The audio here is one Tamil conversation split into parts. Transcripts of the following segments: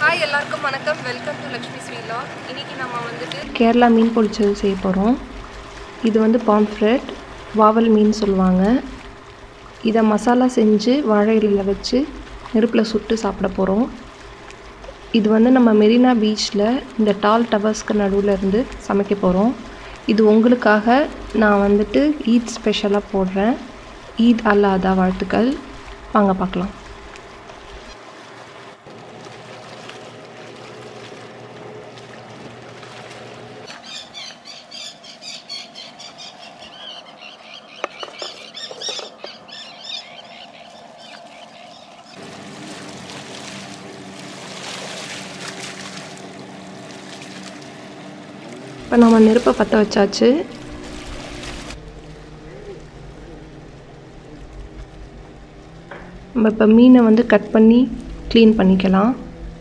ஹாய் எல்லாருக்கும் வணக்கம் வெல்கம் டு லக்ஷ்மி ஸ்ரீலா இன்னைக்கு நம்ம வந்துட்டு கேரளா மீன் பொரிச்சது செய்ய போகிறோம் இது வந்து பாம்ஃப்ரெட் வாவல் மீன் சொல்லுவாங்க இதை மசாலா செஞ்சு வாழை இலையில் வச்சு நெருப்பில் சுட்டு சாப்பிட போகிறோம் இது வந்து நம்ம மெரினா பீச்சில் இந்த டால் டவர்ஸ்க்கு நடுவில் இருந்து சமைக்க போகிறோம் இது உங்களுக்காக நான் வந்துட்டு ஈத் ஸ்பெஷலாக போடுறேன் ஈத் அல்லாதா வாழ்த்துக்கள் வாங்க பார்க்கலாம் இப்போ நம்ம நெருப்பை பற்ற வச்சாச்சு நம்ம இப்போ மீனை வந்து கட் பண்ணி க்ளீன் பண்ணிக்கலாம்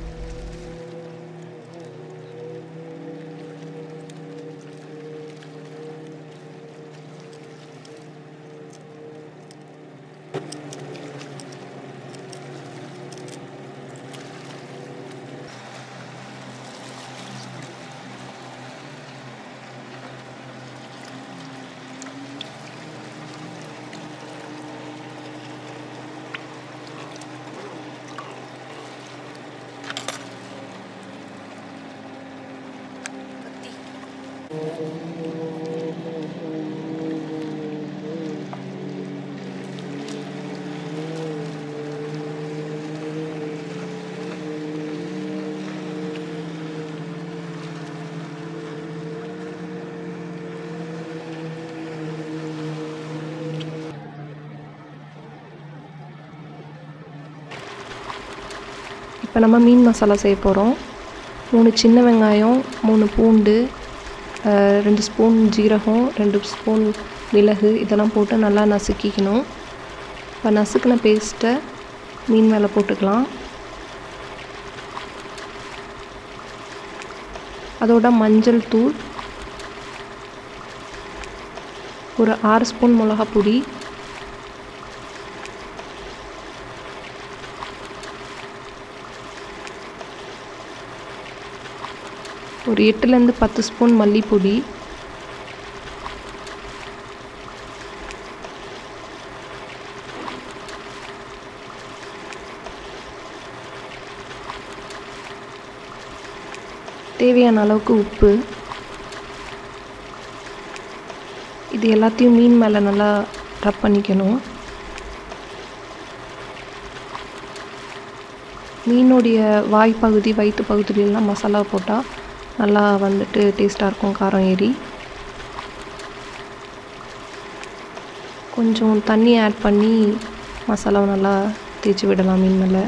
இப்போ நம்ம மீன் மசாலா செய்ய போகிறோம் மூணு சின்ன வெங்காயம் மூணு பூண்டு அஹ், ரெண்டு ஸ்பூன் ஜீரகம் ரெண்டு ஸ்பூன் மிளகு இதெல்லாம் போட்டு நல்லா நசுக்கிக்கணும் இப்போ நசுக்கின பேஸ்ட்டை மீன் மேலே போட்டுக்கலாம் அதோட மஞ்சள் தூள் ஒரு ஆறு ஸ்பூன் மிளகாப் பொடி ஒரு எட்டுலேருந்து பத்து ஸ்பூன் மல்லிப்பொடி தேவையான அளவுக்கு உப்பு இது எல்லாத்தையும் மீன் மேலே நல்லா ரப் பண்ணிக்கணும் மீனுடைய வாய் பகுதி வயிற்று பகுதியிலலாம் மசாலா போட்டால் நல்லா வந்துட்டு டேஸ்ட்டாக இருக்கும் காரம் ஏறி கொஞ்சம் தண்ணி ஆட் பண்ணி மசாலாவை நல்லா தேய்ச்சி விடலாம் மீன் மேலே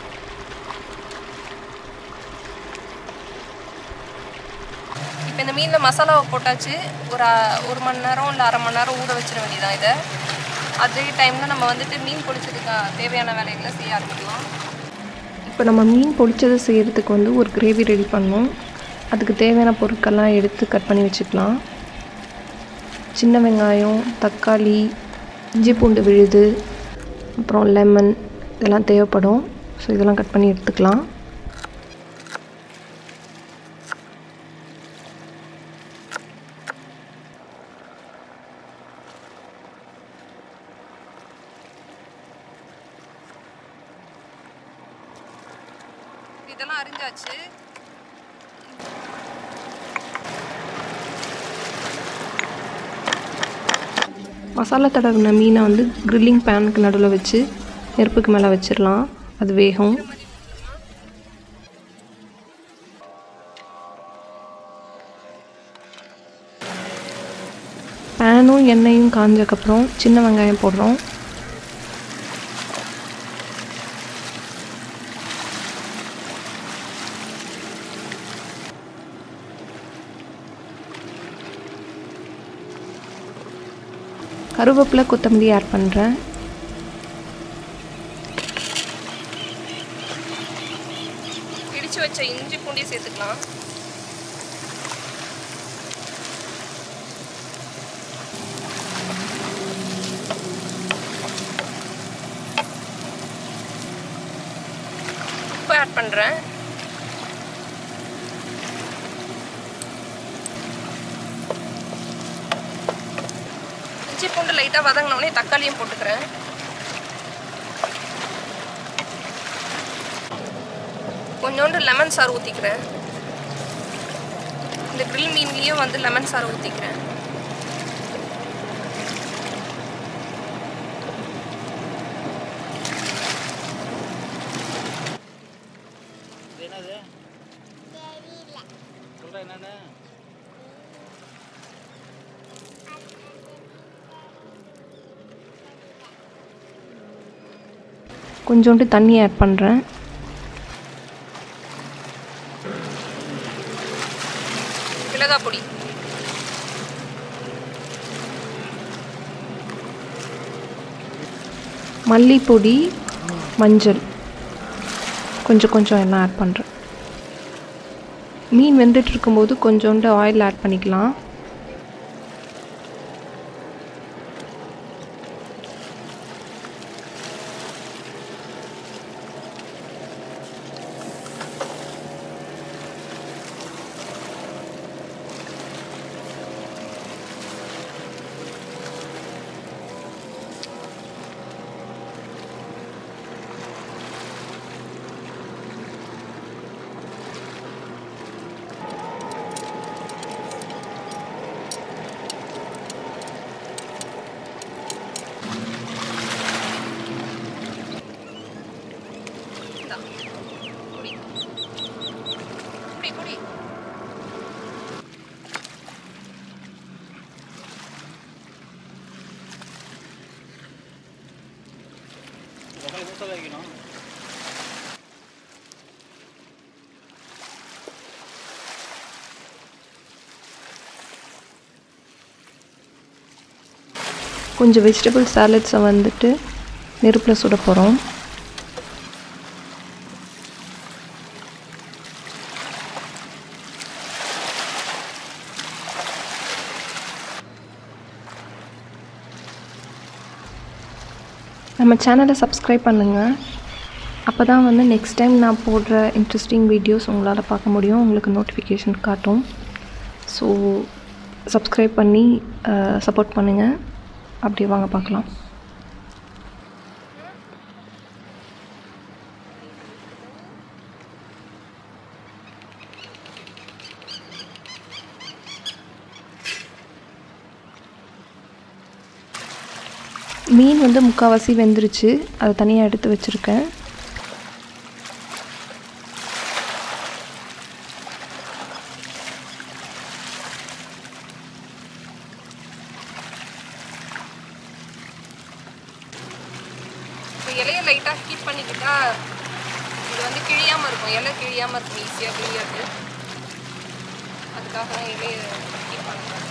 இப்போ இந்த மீனில் மசாலாவை போட்டாச்சு ஒரு அ- ஒரு மணி நேரம் இல்லை அரை மணி நேரம் ஊற வச்சிட வேண்டியதான் இதை அதே டைமில் நம்ம வந்துட்டு மீன் பொடிச்சதுக்கு தேவையான வேலைகளை செய்ய ஆரம்பிக்கலாம் இப்போ நம்ம மீன் பொரிச்சது செய்கிறதுக்கு வந்து ஒரு கிரேவி ரெடி பண்ணோம் அதுக்கு தேவையான பொருட்கள்லாம் எடுத்து கட் பண்ணி வச்சுக்கலாம் சின்ன வெங்காயம் தக்காளி இஞ்சி பூண்டு விழுது அப்புறம் லெமன் இதெல்லாம் தேவைப்படும் ஸோ இதெல்லாம் கட் பண்ணி எடுத்துக்கலாம் இதெல்லாம் அரிஞ்சாச்சு மசாலா தடவின மீனை வந்து கிரில்லிங் பேனுக்கு நடுவில் வச்சு நெருப்புக்கு மேலே வச்சிடலாம் அது வேகும் பேனும் எண்ணெயும் காஞ்சக்கப்புறம் சின்ன வெங்காயம் போடுறோம் கருவேப்பிலை கொத்தமல்லி ஆட் பண்ணுறேன் இடிச்சு வச்ச இஞ்சி பூண்டையும் சேர்த்துக்கலாம் உப்பு ஆட் பண்ணுறேன் பூண்டு லைட்டாக வதங்கினோடனே தக்காளியும் போட்டுக்கிறேன் கொஞ்சோண்டு லெமன் சாறு ஊற்றிக்கிறேன் இந்த grill மீன்லேயும் வந்து லெமன் சாறு ஊற்றிக்கிறேன் இது என்னது சொல்கிறேன் என்னன்னு கொஞ்சோண்டு தண்ணி ஆட் பண்ணுறேன் மிளகாய் பொடி மல்லிப்பொடி மஞ்சள் கொஞ்சம் கொஞ்சம் எல்லாம் ஆட் பண்ணுறேன் மீன் வெந்துட்டு இருக்கும்போது கொஞ்சோண்டு ஆயில் ஆட் பண்ணிக்கலாம் இந்தா. குடி குடி குடி தக்காளி முழுசாக வைக்கணும் கொஞ்சம் வெஜிடபிள் சாலட்ஸை வந்துட்டு நெருப்பில் சுட போகிறோம் நம்ம சேனலை சப்ஸ்கிரைப் பண்ணுங்கள் அப்போ தான் வந்து நெக்ஸ்ட் டைம் நான் போடுற இன்ட்ரெஸ்டிங் வீடியோஸ் உங்களால் பார்க்க முடியும் உங்களுக்கு நோட்டிஃபிகேஷன் காட்டும் ஸோ சப்ஸ்கிரைப் பண்ணி சப்போர்ட் பண்ணுங்கள் அப்படியே வாங்க பார்க்கலாம் மீன் வந்து முக்கால்வாசி வெந்துருச்சு அதை தனியாக எடுத்து வச்சுருக்கேன் இப்போ இலையை லைட்டாக ஹீட் பண்ணிக்கிட்டா இது வந்து கிழியாமல் இருக்கும் இலை கிழியாமல் இருக்கும் ஈஸியாக கிழியாது அதுக்காக தான் இலையை ஹீட் பண்ணுறேன்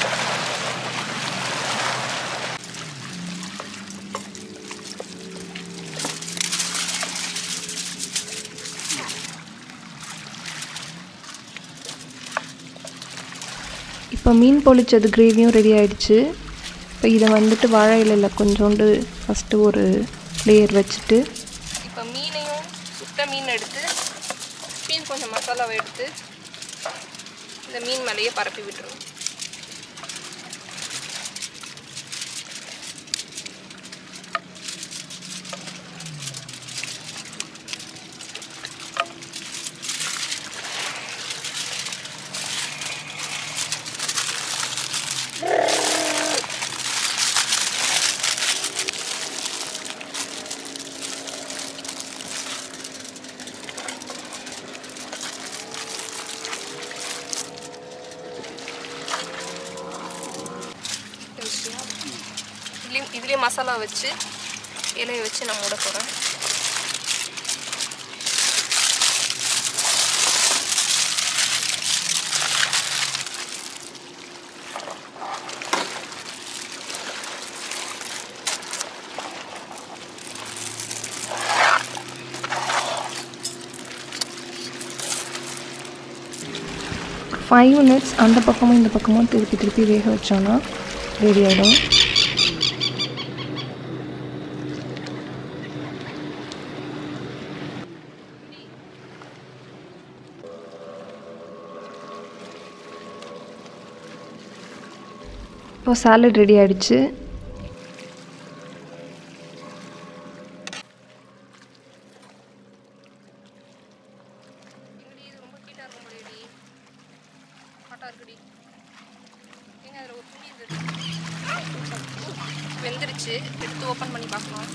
இப்போ மீன் பொளிச்சது கிரேவியும் ரெடி ஆயிடுச்சு இப்போ இதை வந்துட்டு வாழை இலையில் கொஞ்சோண்டு ஃபஸ்ட்டு ஒரு லேயர் வச்சுட்டு இப்போ மீனையும் சுட்ட மீன் எடுத்து மீன் கொஞ்சம் மசாலாவை எடுத்து இந்த மீன் மேலேயே பரப்பி விட்டுருவோம் இதுலேயும் இதுலேயும் மசாலா வச்சு இலையை வச்சு நான் மூட போகிறேன் ஃபைவ் மினிட்ஸ் அந்த பக்கமும் இந்த பக்கமும் திருப்பி திருப்பி வேக வச்சோன்னா ரெடி ஆகிடும் இப்போ சாலட் ரெடி ஆயிடுச்சு வெந்துருச்சு எடுத்து ஓப்பன் பண்ணி பார்க்கலாம்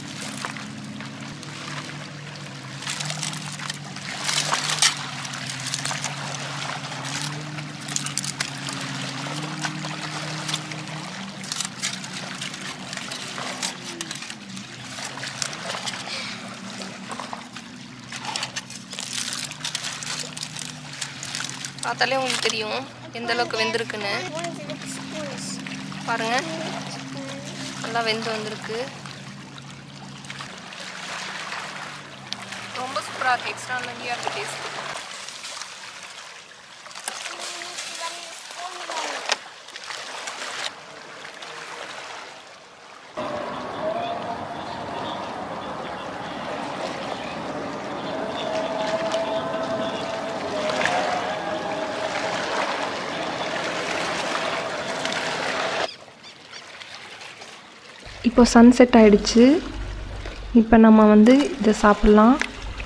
பார்த்தாலே உங்களுக்கு தெரியும் எந்த அளவுக்கு வெந்திருக்குன்னு பாருங்க நல்லா வெந்து வந்திருக்கு ரொம்ப சூப்பராக இருக்குது எக்ஸ்ட்ரா நன்றியாக இருக்குது டேஸ்ட் இப்போ சன்செட் ஆயிடுச்சு இப்போ நம்ம வந்து இதை சாப்பிட்லாம்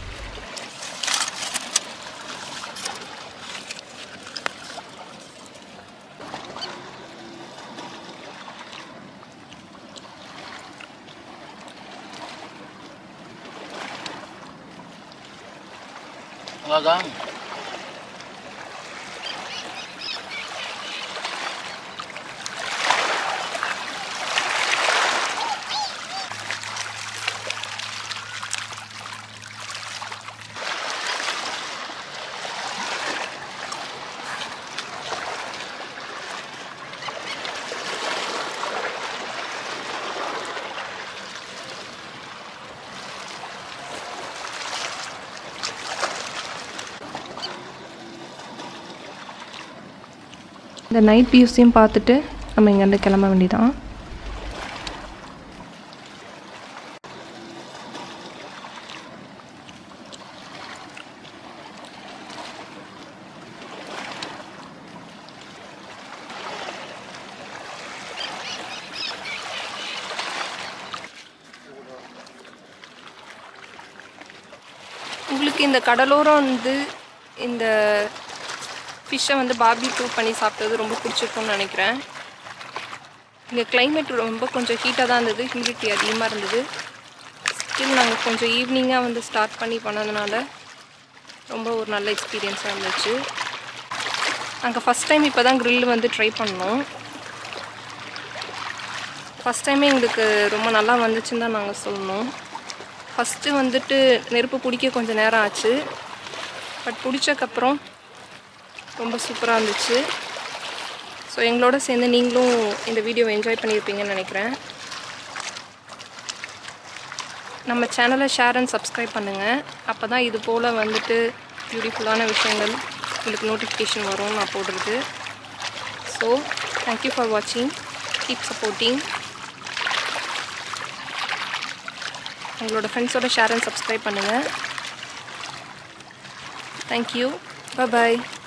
நல்லாதா இந்த நைட் வியூஸையும் பார்த்துட்டு நம்ம இங்கேருந்து கிளம்ப வேண்டியதான் உங்களுக்கு இந்த கடலோரம் வந்து இந்த ஃபிஷ்ஷை வந்து பார்பிக்யூ பண்ணி சாப்பிட்டது ரொம்ப பிடிச்சிருக்கும்னு நினைக்கிறேன் இங்கே climate ரொம்ப கொஞ்சம் ஹீட்டாக தான் இருந்தது ஹியூமிடிட்டி அதிகமாக இருந்தது ஸ்டில் நாங்கள் கொஞ்சம் ஈவினிங்காக வந்து ஸ்டார்ட் பண்ணி பண்ணதுனால ரொம்ப ஒரு நல்ல எக்ஸ்பீரியன்ஸாக இருந்துச்சு நாங்கள் ஃபஸ்ட் டைம் இப்போ தான் grill வந்து ட்ரை பண்ணோம் ஃபஸ்ட் டைமே எங்களுக்கு ரொம்ப நல்லா வந்துச்சுன்னு தான் நாங்கள் சொல்லணும் ஃபஸ்ட்டு வந்துட்டு நெருப்பு பிடிக்க கொஞ்சம் நேரம் ஆச்சு பட் பிடிச்சக்கப்புறம் ரொம்ப சூப்பராக இருந்துச்சு ஸோ எங்களோட சேர்ந்து நீங்களும் இந்த வீடியோவை என்ஜாய் பண்ணியிருப்பீங்கன்னு நினைக்கிறேன் நம்ம சேனலை ஷேர் அண்ட் சப்ஸ்கிரைப் பண்ணுங்கள் அப்போ தான் இது போல் வந்துட்டு பியூட்டிஃபுல்லான விஷயங்கள் உங்களுக்கு நோட்டிஃபிகேஷன் வரும் நான் போடுறது ஸோ தேங்க்யூ ஃபார் வாட்சிங் கீப் சப்போர்ட்டிங் உங்களோட ஃப்ரெண்ட்ஸோட ஷேர் அண்ட் சப்ஸ்கிரைப் பண்ணுங்கள் தேங்க்யூ பாய்